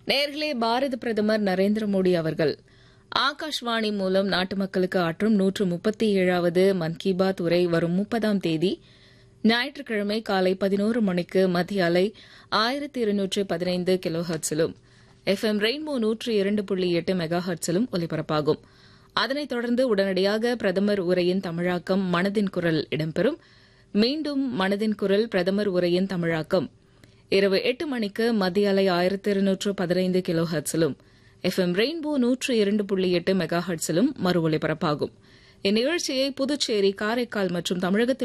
நேர்களே பாரத பிரதமர் நரேந்திர மோடி அவர்கள் ஆகாஷ்வாணி மூலம் நாட்டு மக்களுக்கு ஆற்றும் நூற்று முப்பத்தி ஏழாவது மன் கி பாத் உரை வரும் முப்பதாம் தேதி ஞாயிற்றுக்கிழமை காலை பதினோரு மணிக்கு மத்திய அலை ஆயிரத்தி இருநூற்று பதினைந்து கிலோ ஹர்ட்ஸிலும் எஃப் எம் ரெயின்போ நூற்று இரண்டு புள்ளி எட்டு மெகா ஹர்ட்ஸிலும் ஒலிபரப்பாகும் அதனைத் தொடர்ந்து உடனடியாக பிரதமர் உரையின் தமிழாக்கம் மனதின் குரல் இடம்பெறும் மீண்டும் மனதின் குரல் பிரதமர் உரையின் தமிழாக்கம் இரவு எட்டு மணிக்கு மத்திய அலை ஆயிரத்தி இருநூற்று பதினைந்து கிலோ ஹர்ட்ஸிலும் எஃப் எம் ரெயின்போ நூற்று இரண்டு புள்ளி எட்டு மெகா ஹர்ட்ஸிலும் மறு ஒலிபரப்பாகும் இந்நிகழ்ச்சியை புதுச்சேரி காரைக்கால் மற்றும் தமிழகத்தில்